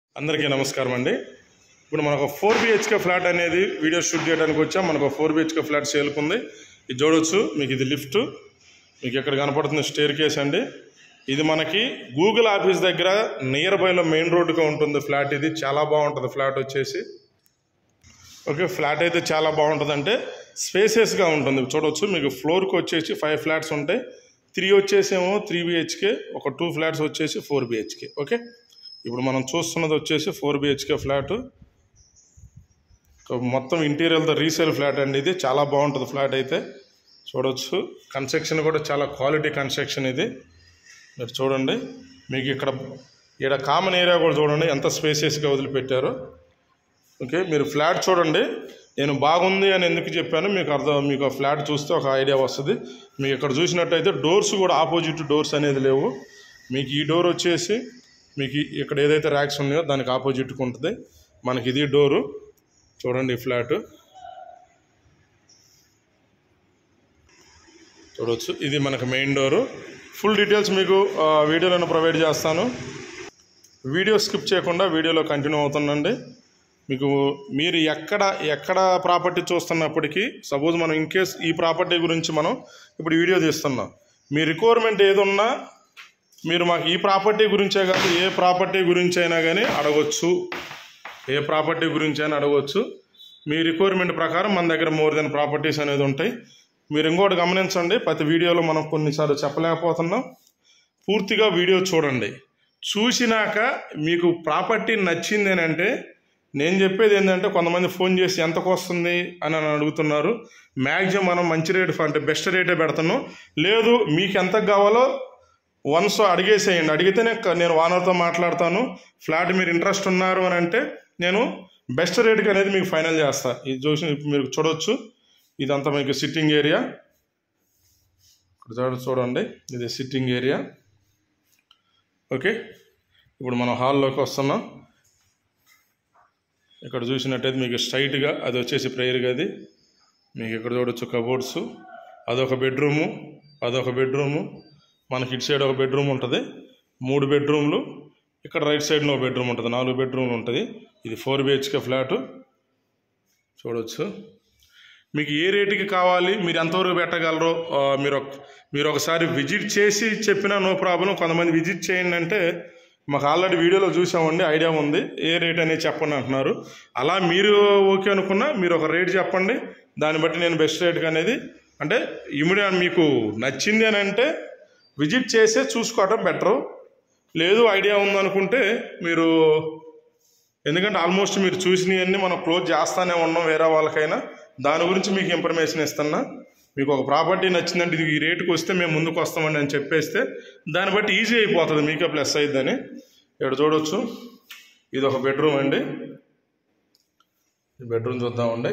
అందరికీ నమస్కారం అండి ఇప్పుడు మనకు ఫోర్ బిహెచ్కే ఫ్లాట్ అనేది వీడియో షూట్ చేయడానికి వచ్చాం మనకు ఫోర్ బిహెచ్కే ఫ్లాట్ సేల్కుంది ఇది చూడొచ్చు మీకు ఇది లిఫ్ట్ మీకు ఇక్కడ కనపడుతుంది స్టేర్ కేస్ అండి ఇది మనకి గూగుల్ ఆఫీస్ దగ్గర నియర్ బైలో మెయిన్ రోడ్డుగా ఉంటుంది ఫ్లాట్ ఇది చాలా బాగుంటుంది ఫ్లాట్ వచ్చేసి ఓకే ఫ్లాట్ అయితే చాలా బాగుంటుంది అంటే స్పేసెస్గా ఉంటుంది చూడవచ్చు మీకు ఫ్లోర్కి వచ్చేసి ఫైవ్ ఫ్లాట్స్ ఉంటాయి త్రీ వచ్చేసేమో త్రీ బిహెచ్కే ఒక టూ ఫ్లాట్స్ వచ్చేసి ఫోర్ బిహెచ్కే ఓకే ఇప్పుడు మనం చూస్తున్నది వచ్చేసి ఫోర్ బిహెచ్కే ఫ్లాట్ మొత్తం ఇంటీరియర్తో రీసేల్ ఫ్లాట్ అండి ఇది చాలా బాగుంటుంది ఫ్లాట్ అయితే చూడవచ్చు కన్స్ట్రక్షన్ కూడా చాలా క్వాలిటీ కన్స్ట్రక్షన్ ఇది మీరు చూడండి మీకు ఇక్కడ ఇక్కడ కామన్ ఏరియా కూడా చూడండి ఎంత స్పేసియస్గా వదిలిపెట్టారో ఓకే మీరు ఫ్లాట్ చూడండి నేను బాగుంది అని ఎందుకు చెప్పాను మీకు అర్థం మీకు ఆ ఫ్లాట్ చూస్తే ఒక ఐడియా వస్తుంది మీకు ఇక్కడ చూసినట్టయితే డోర్స్ కూడా ఆపోజిట్ డోర్స్ అనేది లేవు మీకు ఈ డోర్ వచ్చేసి మీకు ఈ- ఇక్కడ ఏదైతే ర్యాక్స్ ఉన్నాయో దానికి ఆపోజిట్గా ఉంటుంది మనకి ఇది డోరు చూడండి ఈ ఫ్లాట్ చూడవచ్చు ఇది మనకు మెయిన్ డోరు ఫుల్ డీటెయిల్స్ మీకు ఆ, వీడియోలను ప్రొవైడ్ చేస్తాను వీడియో స్కిప్ చేయకుండా వీడియోలో కంటిన్యూ అవుతుందండి మీకు మీరు ఎక్కడ ఎక్కడ ప్రాపర్టీ చూస్తున్నప్పటికీ సపోజ్ మనం ఇన్ కేస్ ఈ ప్రాపర్టీ గురించి మనం ఇప్పుడు వీడియో తీస్తున్నాం మీ రిక్వైర్మెంట్ ఏది ఉన్నా మీరు మాకు ఈ ప్రాపర్టీ గురించే కాదు ఏ ప్రాపర్టీ గురించి అయినా కానీ అడగొచ్చు ఏ ప్రాపర్టీ గురించి అయినా అడగవచ్చు మీ రిక్వైర్మెంట్ ప్రకారం మన దగ్గర మోర్ దెన్ ప్రాపర్టీస్ అనేది ఉంటాయి మీరు ఇంకోటి గమనించండి ప్రతి వీడియోలో మనం కొన్నిసార్లు చెప్పలేకపోతున్నాం పూర్తిగా వీడియో చూడండి చూసినాక మీకు ప్రాపర్టీ నచ్చింది అని అంటే నేను చెప్పేది ఏంటంటే కొంతమంది ఫోన్ చేసి ఎంతకు వస్తుంది అని అని అడుగుతున్నారు మ్యాక్సిమం మనం మంచి రేట్ అంటే బెస్ట్ రేటే పెడుతున్నాం లేదు మీకు ఎంతకు కావాలో వన్స్ అడిగేసేయండి అడిగితేనే క- నేను ఓనర్తో మాట్లాడతాను ఫ్లాట్ మీరు ఇంట్రెస్ట్ ఉన్నారు అని అంటే నేను బెస్ట్ రేట్కి అనేది మీకు ఫైనల్ చేస్తా ఇది చూసి ఇప్పుడు మీరు చూడొచ్చు ఇదంతా మీకు సిట్టింగ్ ఏరియా ఇక్కడ చూడ- చూడండి ఇది సిట్టింగ్ ఏరియా ఓకే ఇప్పుడు మనం హాల్లోకి వస్తున్నాం ఇక్కడ చూసినట్టయితే మీకు స్ట్రైట్గా అది వచ్చేసి ప్రేయర్ గది మీకు ఇక్కడ చూడొచ్చు కబోర్డ్స్ అదొక బెడ్రూము అదొక బెడ్రూము మనకి ఇటు సైడ్ ఒక బెడ్రూమ్ ఉంటుంది మూడు బెడ్రూమ్లు ఇక్కడ రైట్ సైడ్లో ఒక బెడ్రూమ్ ఉంటుంది నాలుగు బెడ్రూమ్లు ఉంటుంది ఇది ఫోర్ బిహెచ్కే ఫ్లాటు చూడొచ్చు మీకు ఏ రేటుకి కావాలి మీరు ఎంతవరకు పెట్టగలరో ఆ, మీరు ఒక- మీరు ఒకసారి విజిట్ చేసి చెప్పినా నో ప్రాబ్లం కొంతమంది విజిట్ చేయండి అంటే మాకు ఆల్రెడీ వీడియోలో చూసామండి ఐడియా ఉంది ఏ రేట్ అనేది చెప్పండి అంటున్నారు అలా మీరు ఓకే అనుకున్నా మీరు ఒక రేట్ చెప్పండి దాన్ని బట్టి నేను బెస్ట్ రేట్కి అనేది అంటే ఇమీడియట్ మీకు నచ్చింది అని అంటే విజిట్ చేసే చూసుకోవటం బెటరు లేదు ఐడియా ఉందనుకుంటే మీరు ఎందుకంటే ఆల్మోస్ట్ మీరు చూసినవన్నీ మనం క్లోజ్ చేస్తానే ఉన్నాం వేరే వాళ్ళకైనా దాని గురించి మీకు ఇన్ఫర్మేషన్ ఇస్తున్నా మీకు ఒక ప్రాపర్టీ నచ్చిందంటే ఇది ఈ రేటుకి వస్తే మేము ముందుకు వస్తామని అని చెప్పేస్తే దాన్ని బట్టి ఈజీ అయిపోతుంది మీకే ప్లస్ అయిద్దని ఇక్కడ చూడొచ్చు ఇది ఒక బెడ్రూమ్ అండి ఈ బెడ్రూమ్ చూద్దామండి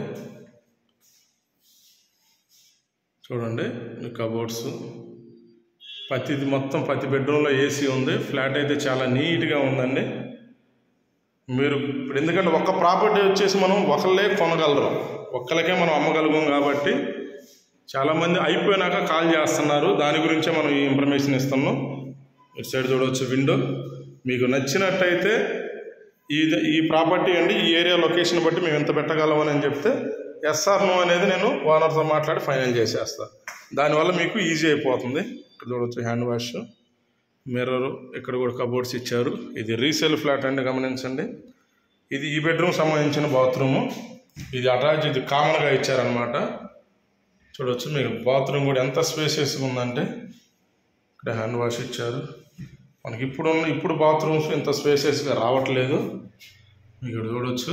చూడండి మీ కబోర్డ్స్ ప్రతిది మొత్తం ప్రతి బెడ్రూమ్లో ఏసీ ఉంది ఫ్లాట్ అయితే చాలా నీట్గా ఉందండి మీరు ఇప్పుడు ఎందుకంటే ఒక ప్రాపర్టీ వచ్చేసి మనం ఒకళ్ళే కొనగలరు ఒక్కరికే మనం అమ్మగలుగుం కాబట్టి చాలామంది అయిపోయినాక కాల్ చేస్తున్నారు దాని గురించే మనం ఈ ఇన్ఫర్మేషన్ ఇస్తున్నాం ఇటు సైడ్ చూడవచ్చు విండో మీకు నచ్చినట్టయితే ఈ ఈ ప్రాపర్టీ అండి ఈ ఏరియా లొకేషన్ బట్టి మేము ఎంత పెట్టగలమని అని చెప్తే ఎస్ఆర్ నో అనేది నేను ఓనర్తో మాట్లాడి ఫైనల్ చేసేస్తాను దానివల్ల మీకు ఈజీ అయిపోతుంది ఇక్కడ చూడవచ్చు హ్యాండ్ వాష్ మిర్రర్ ఇక్కడ కూడా కబోర్డ్స్ ఇచ్చారు ఇది రీసేల్ ఫ్లాట్ అండి గమనించండి ఇది ఈ బెడ్రూమ్ సంబంధించిన బాత్రూము ఇది అటాచ్ ఇది కామన్గా ఇచ్చారనమాట చూడవచ్చు మీకు బాత్రూమ్ కూడా ఎంత స్పేసియస్గా ఉందంటే ఇక్కడ హ్యాండ్ వాష్ ఇచ్చారు మనకి ఇప్పుడు ఉన్న ఇప్పుడు బాత్రూమ్స్ ఇంత స్పేసియస్గా రావట్లేదు మీకు ఇక్కడ చూడవచ్చు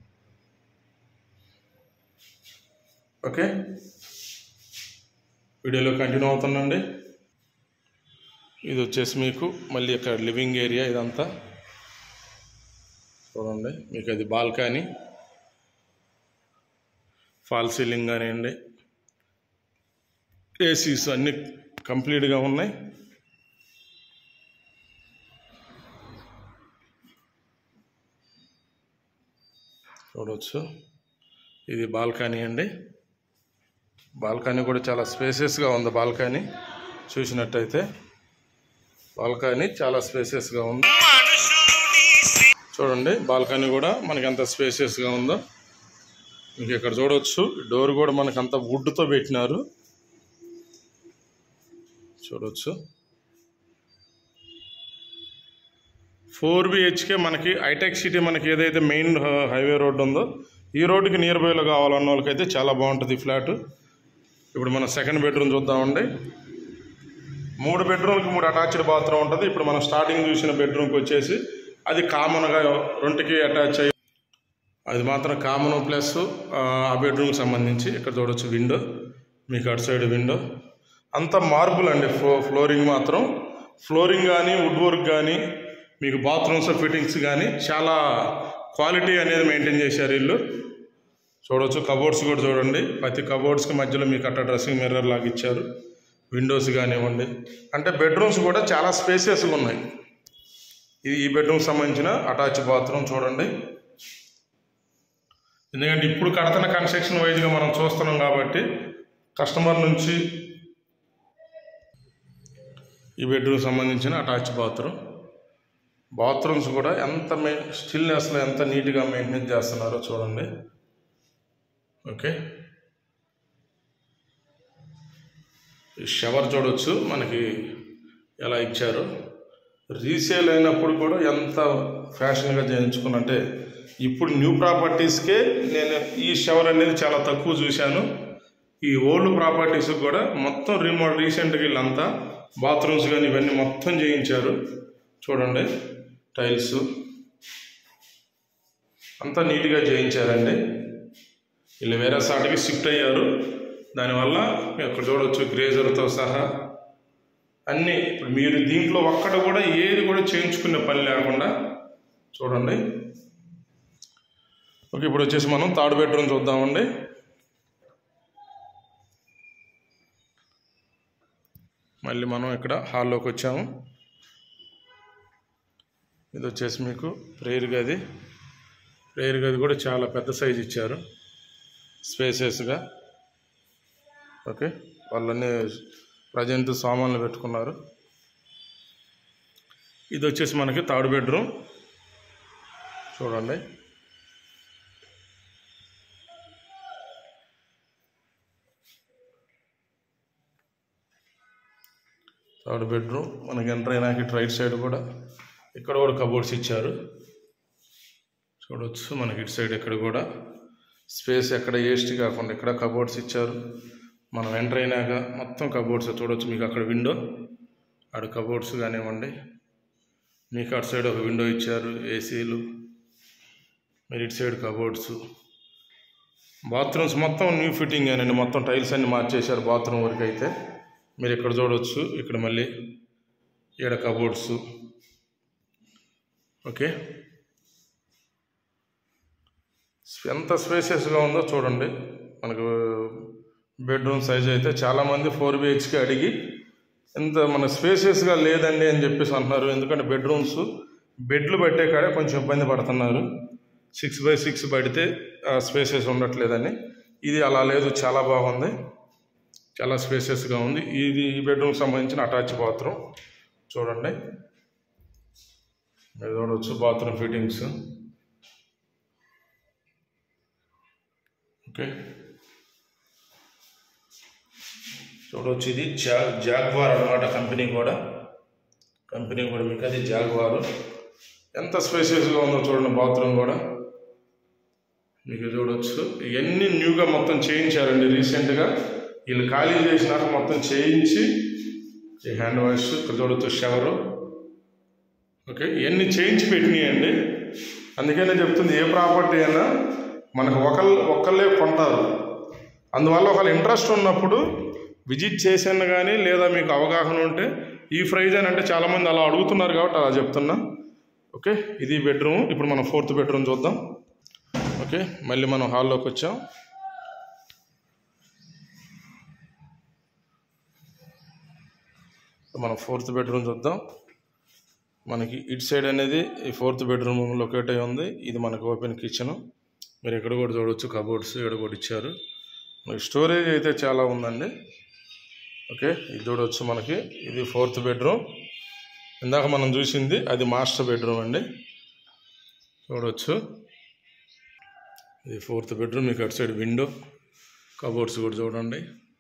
ఓకే వీడియోలో కంటిన్యూ అవుతుందండి ఇది వచ్చేసి మీకు మళ్ళీ ఇక్కడ లివింగ్ ఏరియా ఇదంతా చూడండి మీకు అది బాల్కనీ ఫాల్ సీలింగ్ కానివ్వండి ఏసీస్ అన్నీ కంప్లీట్గా ఉన్నాయి చూడవచ్చు ఇది బాల్కనీ అండి బాల్కనీ కూడా చాలా స్పేసెస్గా ఉంది బాల్కనీ చూసినట్టయితే బాల్కనీ చాలా స్పేసెస్గా ఉంది చూడండి బాల్కనీ కూడా మనకి ఎంత స్పేసియస్గా ఉందో మీకు ఇక్కడ చూడవచ్చు డోర్ కూడా మనకి అంత వుడ్తో పెట్టినారు చూడవచ్చు ఫోర్ బిహెచ్కే మనకి హైటెక్ సిటీ మనకి ఏదైతే మెయిన్ హైవే రోడ్ ఉందో ఈ రోడ్డుకి నియర్ బైలో కావాలన్న వాళ్ళకైతే చాలా బాగుంటుంది ఈ ఫ్లాట్ ఇప్పుడు మన సెకండ్ బెడ్రూమ్ చూద్దామండి మూడు బెడ్రూమ్కి మూడు అటాచ్డ్ బాత్రూమ్ ఉంటుంది ఇప్పుడు మనం స్టార్టింగ్ చూసిన బెడ్రూమ్కి వచ్చేసి అది కామన్గా రెండుకి అటాచ్ అయ్యి అది మాత్రం కామన్ ప్లస్ ఆ బెడ్రూమ్కి సంబంధించి ఇక్కడ చూడొచ్చు విండో మీకు అటు సైడ్ విండో అంతా మార్బుల్ అండి ఫ్లో ఫ్లోరింగ్ మాత్రం ఫ్లోరింగ్ కానీ వుడ్ వర్క్ కానీ మీకు బాత్రూమ్స్ ఫిట్టింగ్స్ కానీ చాలా క్వాలిటీ అనేది మెయింటైన్ చేశారు ఇల్లు చూడవచ్చు కబోర్డ్స్ కూడా చూడండి ప్రతి కబోర్డ్స్కి మధ్యలో మీకు అట్ట డ్రెస్సింగ్ మిర్రర్ లాగా ఇచ్చారు విండోస్ కానివ్వండి అంటే బెడ్రూమ్స్ కూడా చాలా స్పేసియస్గా ఉన్నాయి ఇది ఈ బెడ్రూమ్కి సంబంధించిన అటాచ్ బాత్రూమ్ చూడండి ఎందుకంటే ఇప్పుడు కడుతున్న కన్స్ట్రక్షన్ వైజ్గా మనం చూస్తున్నాం కాబట్టి కస్టమర్ నుంచి ఈ బెడ్రూమ్ సంబంధించిన అటాచ్ బాత్రూమ్ బాత్రూమ్స్ కూడా ఎంత మె స్టిల్నెస్లో ఎంత నీట్గా మెయింటైన్ చేస్తున్నారో చూడండి ఓకే ఈ షవర్ చూడవచ్చు మనకి ఎలా ఇచ్చారు రీసేల్ అయినప్పుడు కూడా ఎంత ఫ్యాషన్గా చేయించుకున్నంటే ఇప్పుడు న్యూ ప్రాపర్టీస్కే నేను ఈ షవర్ అనేది చాలా తక్కువ చూశాను ఈ ఓల్డ్ ప్రాపర్టీస్ కూడా మొత్తం రీమోడల్ రీసెంట్గా వీళ్ళంతా బాత్రూమ్స్ కానీ ఇవన్నీ మొత్తం చేయించారు చూడండి టైల్స్ అంతా నీట్గా చేయించారండి వీళ్ళు వేరే సాటికి షిఫ్ట్ అయ్యారు దానివల్ల మీరు ఇక్కడ చూడవచ్చు గ్రేజర్తో సహా అన్నీ ఇప్పుడు మీరు దీంట్లో ఒక్కటి కూడా ఏది కూడా చేయించుకునే పని లేకుండా చూడండి ఓకే ఇప్పుడు వచ్చేసి మనం థర్డ్ బెడ్రూమ్ చూద్దామండి మళ్ళీ మనం ఇక్కడ హాల్లోకి వచ్చాము ఇది వచ్చేసి మీకు ప్రేయర్ గది ప్రేయర్ గది కూడా చాలా పెద్ద సైజు ఇచ్చారు స్పేసెస్గా ఓకే వాళ్ళన్నీ ప్రజెంట్ సామాన్లు పెట్టుకున్నారు ఇది వచ్చేసి మనకి థర్డ్ బెడ్రూమ్ చూడండి థర్డ్ బెడ్రూమ్ మనకి ఎంటర్ అయినాక ఇటు రైట్ సైడ్ కూడా ఇక్కడ కూడా కబోర్డ్స్ ఇచ్చారు చూడవచ్చు మనకి ఇటు సైడ్ ఇక్కడ కూడా స్పేస్ ఎక్కడ వేస్ట్ కాకుండా ఇక్కడ కబోర్డ్స్ ఇచ్చారు మనం ఎంటర్ అయినాక మొత్తం కబోర్డ్స్ చూడవచ్చు మీకు అక్కడ విండో ఆడ కబోర్డ్స్ కానివ్వండి మీకు అటు సైడ్ ఒక విండో ఇచ్చారు ఏసీలు మీరు ఇటు సైడ్ కబోర్డ్స్ బాత్రూమ్స్ మొత్తం న్యూ ఫిట్టింగ్ అండి మొత్తం టైల్స్ అన్ని మార్చేశారు బాత్రూమ్ వరకు అయితే మీరు ఇక్కడ చూడవచ్చు ఇక్కడ మళ్ళీ ఈడ కబోర్డ్స్ ఓకే ఎంత స్పేసియస్గా ఉందో చూడండి మనకు బెడ్రూమ్ సైజ్ అయితే చాలామంది ఫోర్ బిహెచ్కే అడిగి ఇంత మన స్పేసియస్గా లేదండి అని చెప్పేసి అంటున్నారు ఎందుకంటే బెడ్రూమ్స్ బెడ్లు పెట్టే కాడే కొంచెం ఇబ్బంది పడుతున్నారు సిక్స్ బై సిక్స్ పడితే స్పేసెస్ ఉండట్లేదని ఇది అలా లేదు చాలా బాగుంది చాలా స్పేసెస్గా ఉంది ఇది ఈ బెడ్రూమ్కి సంబంధించిన అటాచ్ బాత్రూమ్ చూడండి మీరు చూడవచ్చు బాత్రూమ్ ఫిట్టింగ్స్ ఓకే చూడవచ్చు ఇది జా జాగ్వార్ అనమాట కంపెనీ కూడా కంపెనీ కూడా మీకు అది జాగ్వారు ఎంత స్పేసియస్గా ఉందో చూడండి బాత్రూమ్ కూడా మీకు చూడవచ్చు ఇవన్నీ న్యూగా మొత్తం చేయించారండి రీసెంట్గా వీళ్ళు ఖాళీ చేసినాక మొత్తం చేయించి ఈ హ్యాండ్ వాష్ ఇక్కడ చూడవచ్చు షవరు ఓకే ఇవన్నీ చేయించి పెట్టినాయండి అందుకనే చెప్తుంది ఏ ప్రాపర్టీ అయినా మనకు ఒకళ్ళు ఒక్కళ్ళే కొంటారు అందువల్ల ఒకళ్ళు ఇంట్రెస్ట్ ఉన్నప్పుడు విజిట్ చేసాను కానీ లేదా మీకు అవగాహన ఉంటే ఈ ప్రైజ్ అని అంటే చాలామంది అలా అడుగుతున్నారు కాబట్టి అలా చెప్తున్నా ఓకే ఇది బెడ్రూమ్ ఇప్పుడు మనం ఫోర్త్ బెడ్రూమ్ చూద్దాం ఓకే మళ్ళీ మనం హాల్లోకి వచ్చాం మనం ఫోర్త్ బెడ్రూమ్ చూద్దాం మనకి ఇటు సైడ్ అనేది ఈ ఫోర్త్ బెడ్రూమ్ లొకేట్ అయి ఉంది ఇది మనకు ఓపెన్ కిచెన్ మీరు ఇక్కడ కూడా చూడవచ్చు కబోర్డ్స్ ఇక్కడ కూడా ఇచ్చారు మనకి స్టోరేజ్ అయితే చాలా ఉందండి ఓకే ఇది చూడవచ్చు మనకి ఇది ఫోర్త్ బెడ్రూమ్ ఇందాక మనం చూసింది అది మాస్టర్ బెడ్రూమ్ అండి చూడవచ్చు ఇది ఫోర్త్ బెడ్రూమ్ మీకు అటు సైడ్ విండో కబోర్డ్స్ కూడా చూడండి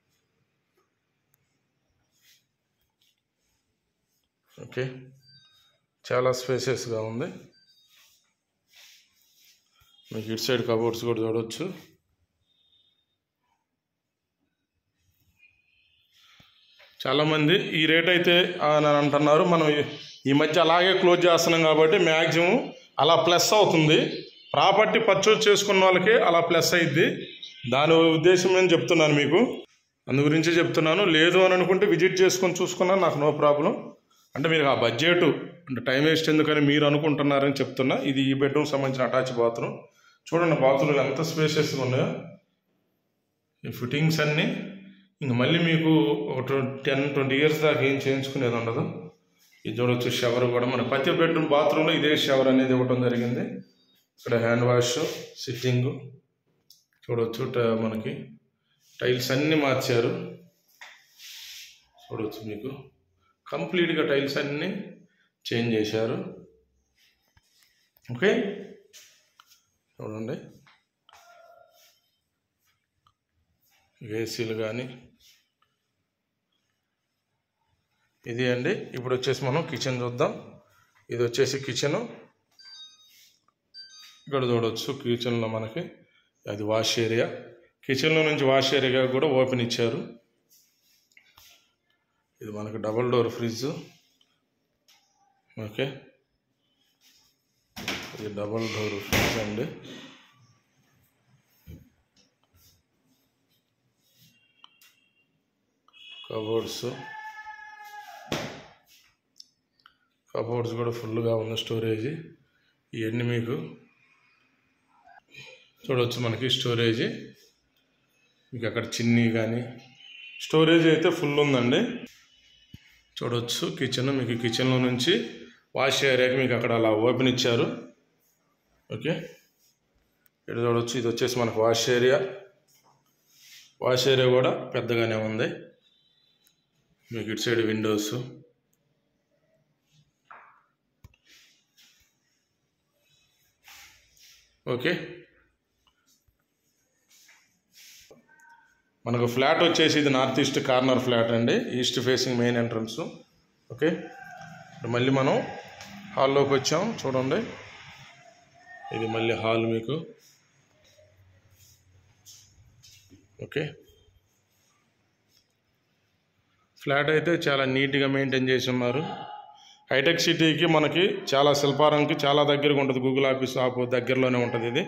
ఓకే చాలా స్పేసెస్గా ఉంది మీకు ఇటు సైడ్ కబోర్డ్స్ కూడా చూడవచ్చు చాలామంది ఈ రేట్ అయితే అని అంటున్నారు మనం ఈ- ఈ మధ్య అలాగే క్లోజ్ చేస్తున్నాం కాబట్టి మ్యాక్సిమం అలా ప్లస్ అవుతుంది ప్రాపర్టీ పర్చేజ్ చేసుకున్న వాళ్ళకి అలా ప్లస్ అయింది దాని ఉద్దేశం నేను చెప్తున్నాను మీకు అందు గురించి చెప్తున్నాను లేదు అని అనుకుంటే విజిట్ చేసుకొని చూసుకున్నా నాకు నో ప్రాబ్లం అంటే మీరు ఆ బడ్జెట్ అంటే టైం వేస్ట్ ఎందుకని మీరు అనుకుంటున్నారని చెప్తున్నా ఇది ఈ బెడ్రూమ్ సంబంధించిన అటాచ్ బాత్రూమ్ చూడండి బాత్రూమ్ ఎంత స్పేసెస్గా ఉన్నాయో ఈ ఫిట్టింగ్స్ అన్నీ ఇంక మళ్ళీ మీకు ఒక టెన్ ట్వంటీ ఇయర్స్ దాకా ఏం చేయించుకునేది ఉండదు ఇది చూడొచ్చు షవర్ కూడా మన ప్రతి బెడ్రూమ్ బాత్రూంలో ఇదే షవర్ అనేది ఇవ్వడం జరిగింది ఇక్కడ హ్యాండ్ వాష్ సిట్టింగ్ చూడొచ్చు ట- మనకి టైల్స్ అన్నీ మార్చారు చూడొచ్చు మీకు కంప్లీట్గా టైల్స్ అన్నీ చేంజ్ చేశారు ఓకే చూడండి ఏసీలు కానీ ఇది అండి ఇప్పుడు వచ్చేసి మనం కిచెన్ చూద్దాం ఇది వచ్చేసి కిచెను ఇక్కడ చూడవచ్చు కిచెన్లో మనకి అది వాష్ ఏరియా కిచెన్లో నుంచి వాష్ ఏరియా కూడా ఓపెన్ ఇచ్చారు ఇది మనకు డబుల్ డోర్ ఫ్రిడ్జ్ ఓకే ఇది డబుల్ డోర్ ఫ్రిడ్జ్ అండి కబోర్డ్స్ కబోర్డ్స్ కూడా ఫుల్గా ఉంది స్టోరేజ్ ఇవన్నీ మీకు చూడవచ్చు మనకి స్టోరేజ్ మీకు అక్కడ చిన్ని కానీ స్టోరేజ్ అయితే ఫుల్ ఉందండి చూడవచ్చు కిచెన్ మీకు కిచెన్లో నుంచి వాష్ ఏరియాకి మీకు అక్కడ అలా ఓపెన్ ఇచ్చారు ఓకే ఇక్కడ చూడవచ్చు ఇది వచ్చేసి మనకు వాష్ ఏరియా వాష్ ఏరియా కూడా పెద్దగానే ఉంది మీకు ఇటు సైడ్ విండోస్ ఓకే మనకు ఫ్లాట్ వచ్చేసి ఇది నార్త్ ఈస్ట్ కార్నర్ ఫ్లాట్ అండి east facing main entrance okay ఇప్పుడు మళ్ళీ మనం హాల్లోకి వచ్చాం చూడండి ఇది మళ్ళీ హాల్ మీకు ఓకే ఫ్లాట్ అయితే చాలా నీట్గా మెయింటైన్ చేసి ఉన్నారు హైటెక్ సిటీకి మనకి చాలా శిల్పారంకి చాలా దగ్గరగా ఉంటుంది గూగుల్ ఆఫీస్ ఆపు దగ్గరలోనే ఉంటుంది ఇది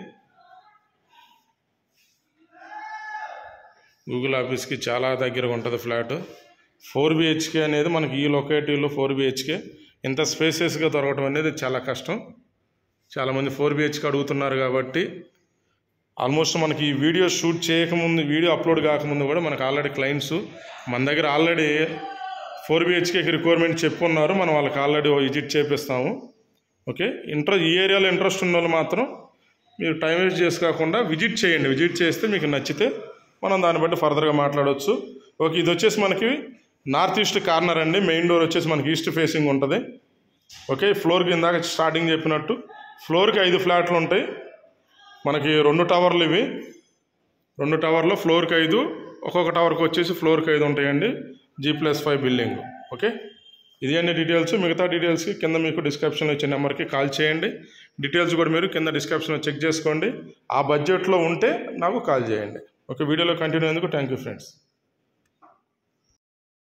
గూగుల్ ఆఫీస్కి చాలా దగ్గరగా ఉంటుంది ఫ్లాట్ ఫోర్ బిహెచ్కే అనేది మనకి ఈ లొకేటివ్లో ఫోర్ బిహెచ్కే ఇంత స్పేసెస్గా దొరకడం అనేది చాలా కష్టం చాలామంది ఫోర్ బిహెచ్కే అడుగుతున్నారు కాబట్టి ఆల్మోస్ట్ మనకి ఈ వీడియో షూట్ చేయకముందు వీడియో అప్లోడ్ కాకముందు కూడా మనకు ఆల్రెడీ క్లయింట్స్ మన దగ్గర ఆల్రెడీ ఫోర్ బిహెచ్కేకి రిక్వైర్మెంట్ చెప్పున్నారు మనం వాళ్ళకి ఆల్రెడీ విజిట్ చేపిస్తాము ఓకే ఇంట్రెస్ట్ ఈ ఏరియాలో ఇంట్రెస్ట్ ఉన్న వాళ్ళు మాత్రం మీరు టైం వేస్ట్ చేసుకోకుండా విజిట్ చేయండి విజిట్ చేస్తే మీకు నచ్చితే మనం దాన్ని బట్టి ఫర్దర్గా మాట్లాడవచ్చు ఓకే ఇది వచ్చేసి మనకి నార్త్ ఈస్ట్ కార్నర్ అండి మెయిన్ డోర్ వచ్చేసి మనకి ఈస్ట్ ఫేసింగ్ ఉంటుంది ఓకే ఫ్లోర్కి ఇందాక స్టార్టింగ్ చెప్పినట్టు ఫ్లోర్కి ఐదు ఫ్లాట్లు ఉంటాయి మనకి రెండు టవర్లు ఇవి రెండు టవర్లో ఫ్లోర్కి ఐదు ఒక్కొక్క టవర్కి వచ్చేసి ఫ్లోర్కి ఐదు ఉంటాయండి G plus five building okay ఇది అన్ని డీటెయిల్స్ మిగతా డీటెయిల్స్కి కింద మీకు డిస్క్రిప్షన్లో ఇచ్చే నెంబర్కి కాల్ చేయండి డీటెయిల్స్ కూడా మీరు కింద డిస్క్రిప్షన్లో చెక్ చేసుకోండి ఆ బడ్జెట్లో ఉంటే నాకు కాల్ చేయండి ఓకే వీడియోలో కంటిన్యూ అయ్యేందుకు థ్యాంక్ యూ ఫ్రెండ్స్